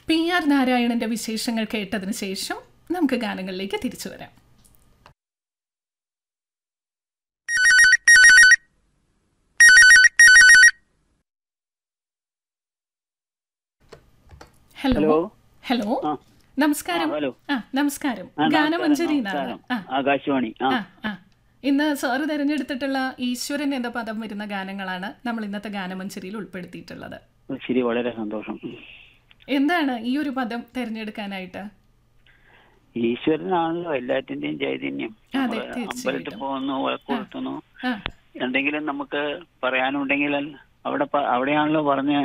P R നാരായണന്റെ വിശേഷങ്ങൾ കേട്ടതിന് ശേഷം നമുക്ക് ഗാനങ്ങളിലേക്ക് തിരിച്ചു വരാം ഹലോ ഹലോ. ഹലോ ആ. നമസ്കാരം ആ, ഹലോ. ആ നമസ്കാരം ആ, നമസ്കാരം, ഗാനമഞ്ജരി നമസ്കാരം. ആ ആകാശവാണി ആ ആ ആ ഇന്ന് സാറ് തിരഞ്ഞെടുത്തിട്ടുള്ള ഈശ്വരൻ എന്ന പദം വരുന്ന ഗാനങ്ങളാണ് നമ്മൾ ഇന്നത്തെ ഗാനമഞ്ചരിയിൽ ഉൾപ്പെടുത്തിയിട്ടുള്ളത് ശരി വളരെ സന്തോഷം എന്താണ് ഈ ഒരു പദം തിരഞ്ഞെടുക്കാനായിട്ട് ഈശ്വരനാണല്ലോ എല്ലാറ്റിന്റെയും ചൈതന്യം അതെ, നമ്മള് തീർച്ചയായിട്ടും. അമ്പലത്തിൽ പോകുന്നു വിളക്കൊടുത്തുന്നു ആ എന്തെങ്കിലും നമുക്ക് പറയാനുണ്ടെങ്കിൽ അവിടെ പ- അവിടെയാണല്ലോ പറഞ്ഞ